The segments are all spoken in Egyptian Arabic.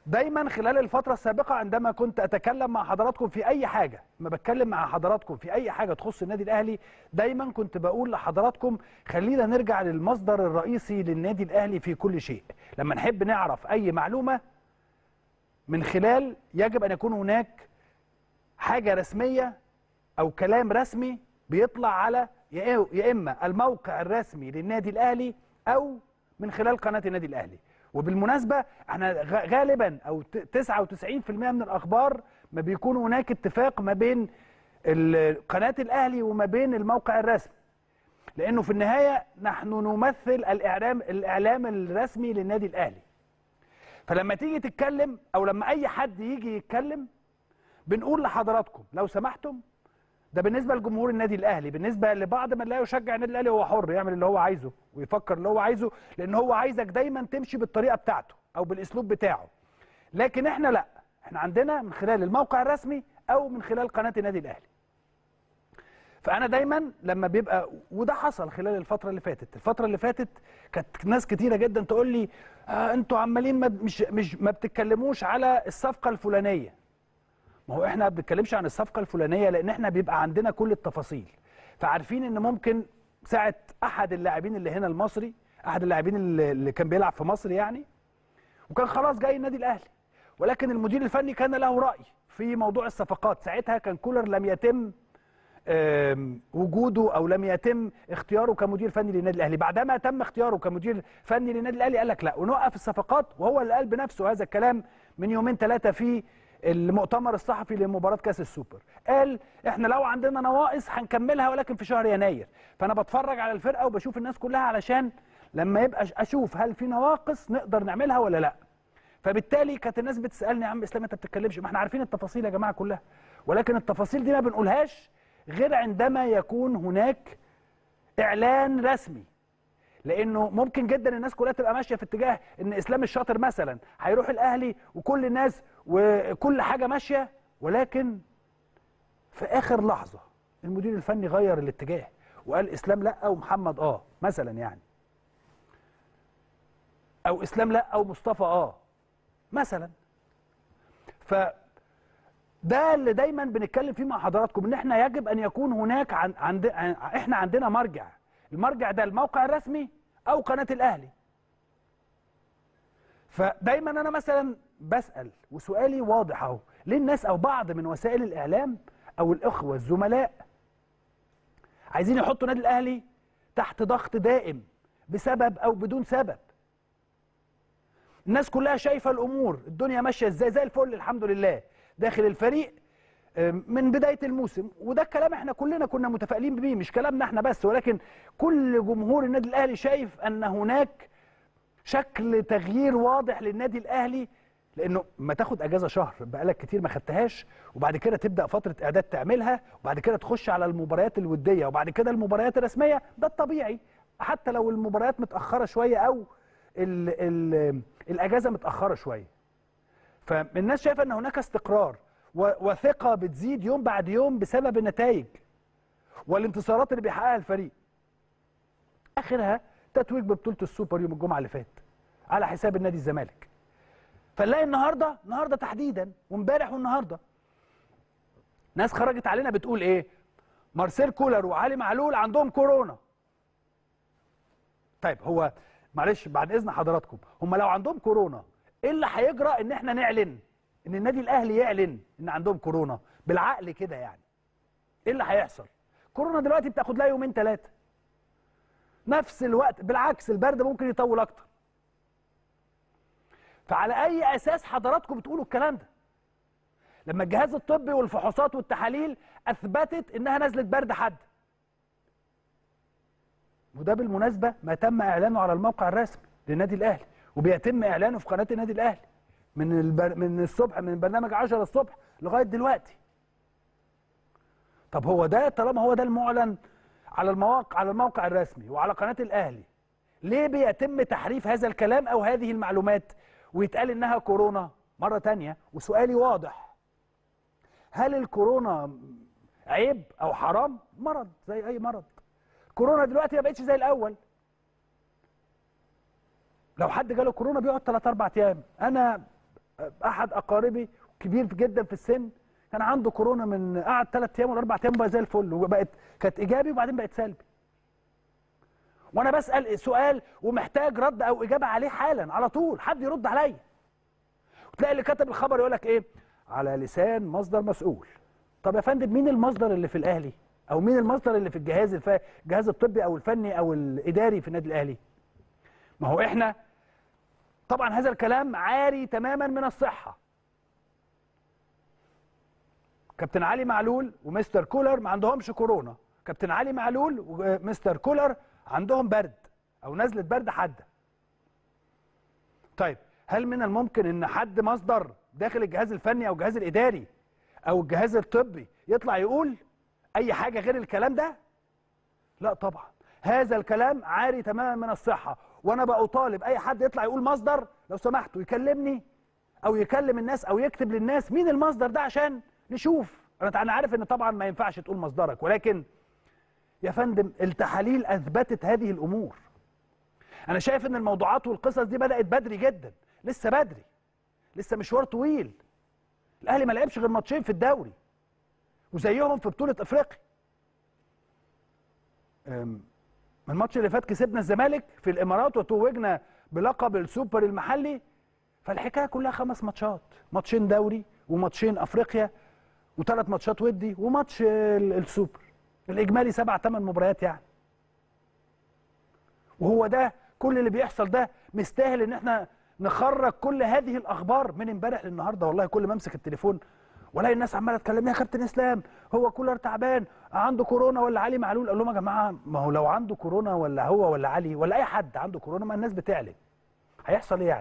دايما خلال الفترة السابقة عندما كنت أتكلم مع حضراتكم في أي حاجة ما بتكلم مع حضراتكم في أي حاجة تخص النادي الأهلي دايما كنت بقول لحضراتكم خلينا نرجع للمصدر الرئيسي للنادي الأهلي في كل شيء لما نحب نعرف أي معلومة من خلال يجب أن يكون هناك حاجة رسمية أو كلام رسمي بيطلع على يا إما الموقع الرسمي للنادي الأهلي أو من خلال قناة النادي الأهلي وبالمناسبة احنا غالبا او 99% من الاخبار ما بيكون هناك اتفاق ما بين قناة الاهلي وما بين الموقع الرسمي لانه في النهاية نحن نمثل الاعلام الاعلام الرسمي للنادي الاهلي فلما تيجي تتكلم او لما اي حد يجي يتكلم بنقول لحضراتكم لو سمحتم ده بالنسبه لجمهور النادي الاهلي بالنسبه لبعض من لا يشجع النادي الاهلي هو حر يعمل اللي هو عايزه ويفكر اللي هو عايزه لان هو عايزك دايما تمشي بالطريقه بتاعته او بالاسلوب بتاعه لكن احنا لا احنا عندنا من خلال الموقع الرسمي او من خلال قناه النادي الاهلي فانا دايما لما بيبقى وده حصل خلال الفتره اللي فاتت الفتره اللي فاتت كانت ناس كتيره جدا تقول لي آه انتوا عمالين ما مش مش ما بتتكلموش على الصفقه الفلانيه ما هو احنا ما بنتكلمش عن الصفقه الفلانيه لان احنا بيبقى عندنا كل التفاصيل فعارفين ان ممكن ساعه احد اللاعبين اللي هنا المصري احد اللاعبين اللي كان بيلعب في مصر يعني وكان خلاص جاي النادي الاهلي ولكن المدير الفني كان له راي في موضوع الصفقات ساعتها كان كولر لم يتم وجوده او لم يتم اختياره كمدير فني للنادي الاهلي بعدما تم اختياره كمدير فني للنادي الاهلي قال لك لا ونوقف الصفقات وهو اللي قال بنفسه هذا الكلام من يومين ثلاثه في المؤتمر الصحفي لمباراه كاس السوبر قال احنا لو عندنا نواقص هنكملها ولكن في شهر يناير فانا بتفرج على الفرقه وبشوف الناس كلها علشان لما يبقى اشوف هل في نواقص نقدر نعملها ولا لا فبالتالي كانت الناس بتسالني يا عم اسلام انت بتتكلمش ما احنا عارفين التفاصيل يا جماعه كلها ولكن التفاصيل دي ما بنقولهاش غير عندما يكون هناك اعلان رسمي لانه ممكن جدا الناس كلها تبقى ماشيه في اتجاه ان اسلام الشاطر مثلا هيروح الاهلي وكل الناس وكل حاجه ماشيه ولكن في اخر لحظه المدير الفني غير الاتجاه وقال اسلام لا ومحمد اه مثلا يعني او اسلام لا او مصطفى اه مثلا ف ده اللي دايما بنتكلم فيه مع حضراتكم ان احنا يجب ان يكون هناك عن عند احنا عندنا مرجع المرجع ده الموقع الرسمي او قناه الاهلي فدايما انا مثلا بسال وسؤالي واضح اهو ليه الناس او بعض من وسائل الاعلام او الاخوه الزملاء عايزين يحطوا النادي الاهلي تحت ضغط دائم بسبب او بدون سبب الناس كلها شايفه الامور الدنيا ماشيه ازاي زي الفل الحمد لله داخل الفريق من بدايه الموسم وده الكلام احنا كلنا كنا متفائلين بيه مش كلامنا احنا بس ولكن كل جمهور النادي الاهلي شايف ان هناك شكل تغيير واضح للنادي الاهلي لانه ما تاخد اجازه شهر بقالك كتير ما خدتهاش وبعد كده تبدا فتره اعداد تعملها وبعد كده تخش على المباريات الوديه وبعد كده المباريات الرسميه ده الطبيعي حتى لو المباريات متاخره شويه او ال ال الاجازه متاخره شويه فالناس شايفه ان هناك استقرار وثقه بتزيد يوم بعد يوم بسبب النتائج والانتصارات اللي بيحققها الفريق اخرها تتويج ببطوله السوبر يوم الجمعه اللي فات على حساب النادي الزمالك فنلاقي النهارده النهارده تحديدا وامبارح والنهارده ناس خرجت علينا بتقول ايه مارسيل كولر وعلي معلول عندهم كورونا طيب هو معلش بعد اذن حضراتكم هم لو عندهم كورونا ايه اللي هيجرى ان احنا نعلن ان النادي الاهلي يعلن ان عندهم كورونا بالعقل كده يعني ايه اللي هيحصل كورونا دلوقتي بتاخد لها يومين ثلاثه نفس الوقت بالعكس البرد ممكن يطول اكتر فعلى اي اساس حضراتكم بتقولوا الكلام ده لما الجهاز الطبي والفحوصات والتحاليل اثبتت انها نزله برد حد وده بالمناسبه ما تم اعلانه على الموقع الرسمي للنادي الاهلي وبيتم اعلانه في قناه النادي الاهلي من البر... من الصبح من برنامج 10 الصبح لغايه دلوقتي طب هو ده طالما هو ده المعلن على المواقع على الموقع الرسمي وعلى قناه الاهلي ليه بيتم تحريف هذا الكلام او هذه المعلومات ويتقال انها كورونا مره تانية وسؤالي واضح هل الكورونا عيب او حرام مرض زي اي مرض كورونا دلوقتي ما بقتش زي الاول لو حد جاله كورونا بيقعد 3 4 ايام انا احد اقاربي كبير جدا في السن كان عنده كورونا من قعد ثلاث ايام ولا اربع ايام بقى زي الفل وبقت كانت ايجابي وبعدين بقت سلبي وانا بسال سؤال ومحتاج رد او اجابه عليه حالا على طول حد يرد عليا وتلاقي اللي كتب الخبر يقول لك ايه على لسان مصدر مسؤول طب يا فندم مين المصدر اللي في الاهلي او مين المصدر اللي في الجهاز الف... الجهاز الطبي او الفني او الاداري في النادي الاهلي ما هو احنا طبعا هذا الكلام عاري تماما من الصحه كابتن علي معلول ومستر كولر ما عندهمش كورونا كابتن علي معلول ومستر كولر عندهم برد او نزله برد حاده طيب هل من الممكن ان حد مصدر داخل الجهاز الفني او الجهاز الاداري او الجهاز الطبي يطلع يقول اي حاجه غير الكلام ده لا طبعا هذا الكلام عاري تماما من الصحه وانا بطالب اي حد يطلع يقول مصدر لو سمحتوا يكلمني او يكلم الناس او يكتب للناس مين المصدر ده عشان نشوف انا انا عارف ان طبعا ما ينفعش تقول مصدرك ولكن يا فندم التحاليل اثبتت هذه الامور انا شايف ان الموضوعات والقصص دي بدات بدري جدا لسه بدري لسه مشوار طويل الاهلي ما لعبش غير ماتشين في الدوري وزيهم في بطوله افريقيا الماتش اللي فات كسبنا الزمالك في الامارات وتوجنا بلقب السوبر المحلي فالحكايه كلها خمس ماتشات ماتشين دوري وماتشين افريقيا وثلاث ماتشات ودي وماتش السوبر الاجمالي سبع ثمان مباريات يعني وهو ده كل اللي بيحصل ده مستاهل ان احنا نخرج كل هذه الاخبار من امبارح للنهارده والله كل ما امسك التليفون ولاقي الناس عماله تكلمني يا كابتن اسلام هو كولر تعبان عنده كورونا ولا علي معلول اقول لهم يا جماعه ما هو لو عنده كورونا ولا هو ولا علي ولا اي حد عنده كورونا ما الناس بتعلن هيحصل ايه يعني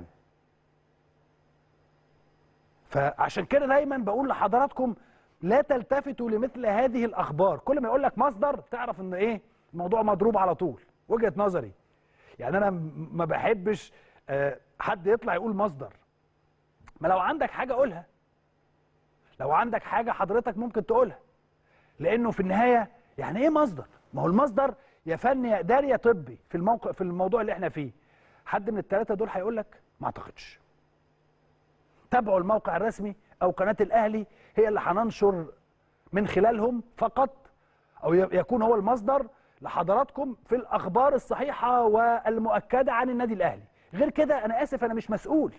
فعشان كده دايما بقول لحضراتكم لا تلتفتوا لمثل هذه الاخبار كل ما يقول لك مصدر تعرف ان ايه الموضوع مضروب على طول وجهه نظري يعني انا ما بحبش حد يطلع يقول مصدر ما لو عندك حاجه قولها لو عندك حاجه حضرتك ممكن تقولها لانه في النهايه يعني ايه مصدر ما هو المصدر يا فني يا اداري يا طبي في الموقع في الموضوع اللي احنا فيه حد من الثلاثه دول هيقول لك ما اعتقدش تابعوا الموقع الرسمي او قناه الاهلي هي اللي هننشر من خلالهم فقط او يكون هو المصدر لحضراتكم في الاخبار الصحيحه والمؤكده عن النادي الاهلي غير كده انا اسف انا مش مسؤول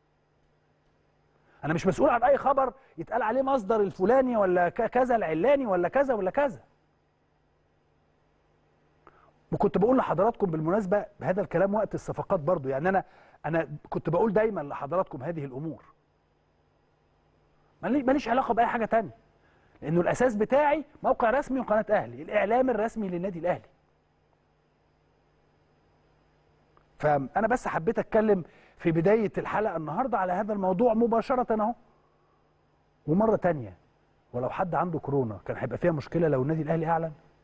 انا مش مسؤول عن اي خبر يتقال عليه مصدر الفلاني ولا كذا العلاني ولا كذا ولا كذا وكنت بقول لحضراتكم بالمناسبه بهذا الكلام وقت الصفقات برضو يعني انا انا كنت بقول دايما لحضراتكم هذه الامور ماليش علاقه باي حاجه تانية لانه الاساس بتاعي موقع رسمي وقناه اهلي الاعلام الرسمي للنادي الاهلي فانا بس حبيت اتكلم في بدايه الحلقه النهارده على هذا الموضوع مباشره اهو ومره تانية ولو حد عنده كورونا كان هيبقى فيها مشكله لو النادي الاهلي اعلن